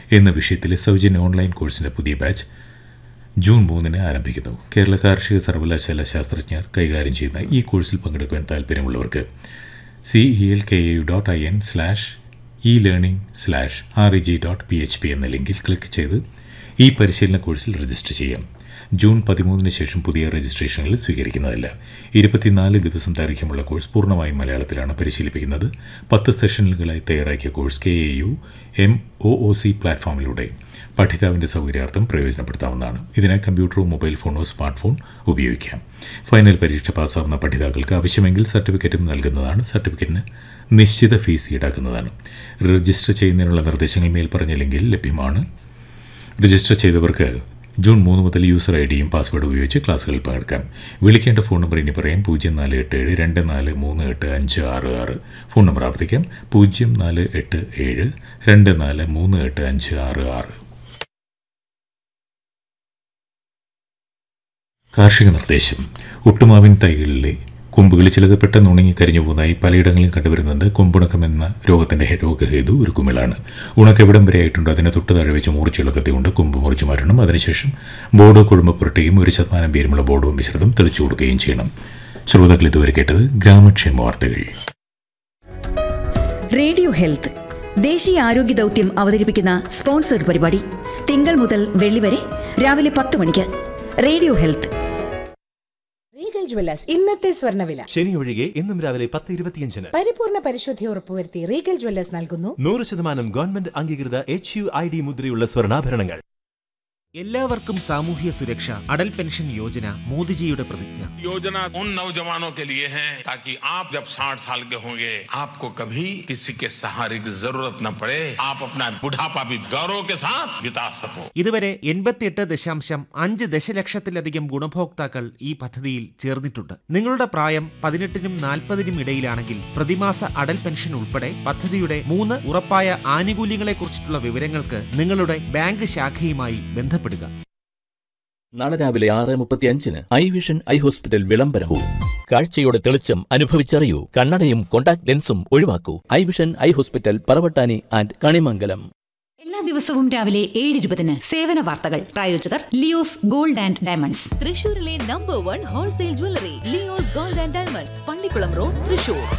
എന്ന വിഷയത്തിലെ സൗജന്യ ഓൺലൈൻ കോഴ്സിൻ്റെ പുതിയ ബാച്ച് ജൂൺ മൂന്നിന് ആരംഭിക്കുന്നു കേരള കാർഷിക സർവകലാശാല ശാസ്ത്രജ്ഞർ കൈകാര്യം ചെയ്യുന്ന ഈ കോഴ്സിൽ പങ്കെടുക്കുവാൻ താൽപ്പര്യമുള്ളവർക്ക് C E L K A U dot I N slash E learning slash R E G dot P H P എന്ന ലിങ്കിൽ ക്ലിക്ക് ചെയ്ത് ഈ പരിശീലന കോഴ്സിൽ രജിസ്റ്റർ ചെയ്യാം ജൂൺ പതിമൂന്നിന് ശേഷം പുതിയ രജിസ്ട്രേഷനുകൾ സ്വീകരിക്കുന്നതല്ല ഇരുപത്തിനാല് ദിവസം ദൈർഘ്യമുള്ള കോഴ്സ് പൂർണ്ണമായും മലയാളത്തിലാണ് പരിശീലിപ്പിക്കുന്നത് പത്ത് സെഷനുകളായി തയ്യാറാക്കിയ course K A U M O O C പ്ലാറ്റ്ഫോമിലൂടെ പഠിതാവിൻ്റെ സൗകര്യാർത്ഥം പ്രയോജനപ്പെടുത്താവുന്നതാണ് ഇതിനായി കമ്പ്യൂട്ടറോ മൊബൈൽ ഫോണോ സ്മാർട്ട് ഫോൺ ഉപയോഗിക്കാം ഫൈനൽ പരീക്ഷ പാസ്സാവുന്ന പഠിതാക്കൾക്ക് ആവശ്യമെങ്കിൽ സർട്ടിഫിക്കറ്റും നൽകുന്നതാണ് സർട്ടിഫിക്കറ്റിന് നിശ്ചിത ഫീസ് ഈടാക്കുന്നതാണ് രജിസ്റ്റർ ചെയ്യുന്നതിനുള്ള നിർദ്ദേശങ്ങൾ മേൽപ്പറഞ്ഞ ലിങ്കിൽ ലഭ്യമാണ് രജിസ്റ്റർ ചെയ്തവർക്ക് ജൂൺ മൂന്ന് മുതൽ യൂസർ ഐ ഡിയും പാസ്വേഡും ഉപയോഗിച്ച് ക്ലാസ്സുകളിൽ പങ്കെടുക്കാം വിളിക്കേണ്ട ഫോൺ നമ്പർ ഇനി പറയാം പൂജ്യം നാല് എട്ട് ഏഴ് രണ്ട് നാല് മൂന്ന് എട്ട് അഞ്ച് ആറ് ആറ് ഫോൺ നമ്പർ ആവർത്തിക്കാം പൂജ്യം നാല് എട്ട് ഏഴ് രണ്ട് നാല് മൂന്ന് എട്ട് അഞ്ച് ആറ് ആറ് കാർഷിക നിർദ്ദേശം ഒട്ടുമാവിൻ തൈകളിലെ കൊമ്പുകൾ ചിലത് പെട്ടെന്ന് ഉണങ്ങി കരിഞ്ഞു പോകുന്നതായി പലയിടങ്ങളിലും കണ്ടുവരുന്നുണ്ട് കൊമ്പുണക്കം എന്ന രോഗത്തിന്റെ ഹെ- രോഗഹേതു ഒരു കുമിളാണ് ഉണക്കം എവിടം വരെ ആയിട്ടുണ്ട് അതിനെ തൊട്ട് താഴെ വെച്ച് മുറിച്ചുള്ള കത്തി കൊണ്ട് കൊമ്പ് മുറിച്ചു മാറ്റണം അതിനുശേഷം ബോർഡോ കുഴമ്പ് പുരട്ടുകയും ഒരു ശതമാനം പേരുമുള്ള ബോർഡോ മിശ്രിതം തെളിച്ചു കൊടുക്കുകയും ചെയ്യണം ശ്രോതാക്കൾ ഇതുവരെ കേട്ടത് ഗ്രാമക്ഷേമ വാർത്തകൾ റേഡിയോ ഹെൽത്ത് ദേശീയ ആരോഗ്യ ദൗത്യം അവതരിപ്പിക്കുന്ന സ്പോൺസർഡ് പരിപാടി തിങ്കൾ മുതൽ വെള്ളി വരെ രാവിലെ പത്ത് മണിക്ക് റേഡിയോ ഹെൽത്ത് റീഗൽ ജ്വല്ലേഴ്സ് ഇന്നത്തെ സ്വർണ്ണവില ശനി ഒഴികെ ഇന്നും രാവിലെ പത്ത് ഇരുപത്തിയഞ്ചിന് പരിപൂർണ പരിശുദ്ധി ഉറപ്പുവരുത്തി റീഗൽ ജ്വല്ലേഴ്സ് നൽകുന്നു നൂറ് ശതമാനം ഗവൺമെന്റ് അംഗീകൃത എച്ച് യു ഐ ഡി മുദ്രയുള്ള സ്വർണ്ണാഭരണങ്ങൾ എല്ലാവർക്കും സാമൂഹ്യ സുരക്ഷ അടൽ പെൻഷൻ യോജന മോദിജിയുടെ പ്രതിജ്ഞ योजना उन नौजवानों के लिए है ताकि आप जब 60 साल के होंगे आपको कभी किसी के सहारे की जरूरत न पड़े आप अपना बुढ़ापा भी गौरव के साथ बिता सको ഇതുവരെ എൺപത്തിയെട്ട് ദശാംശം അഞ്ച് ദശലക്ഷത്തിലധികം ഗുണഭോക്താക്കൾ ഈ പദ്ധതിയിൽ ചേർന്നിട്ടുണ്ട് നിങ്ങളുടെ പ്രായം പതിനെട്ടിനും നാൽപ്പതിനും ഇടയിലാണെങ്കിൽ പ്രതിമാസ അടൽ പെൻഷൻ ഉൾപ്പെടെ പദ്ധതിയുടെ മൂന്ന് ഉറപ്പായ ആനുകൂല്യങ്ങളെക്കുറിച്ചിട്ടുള്ള വിവരങ്ങൾക്ക് നിങ്ങളുടെ ബാങ്ക് ശാഖയുമായി ബന്ധപ്പെടുക നാളെ രാവിലെ ആറ് മുപ്പത്തി അഞ്ചിന് ഐ വിഷൻ ഐ ഹോസ്പിറ്റൽ വിളംബരവും കാഴ്ചയുടെ തെളിച്ചം അനുഭവിച്ചറിയൂ കണ്ണടയും കോണ്ടാക്ട് ലെൻസും ഒഴിവാക്കൂ eye vision eye hospital Paravattani and Kanimangalam എല്ലാ ദിവസവും രാവിലെ ഏഴ് ഇരുപതിന് സേവന വാർത്തകൾ പ്രായോജകർ ലിയോസ് ഗോൾഡ് ആൻഡ് ഡയമണ്ട്സ് തൃശൂരിലെ number one wholesale jewellery Leo's gold and diamonds Pallikulam road Thrissur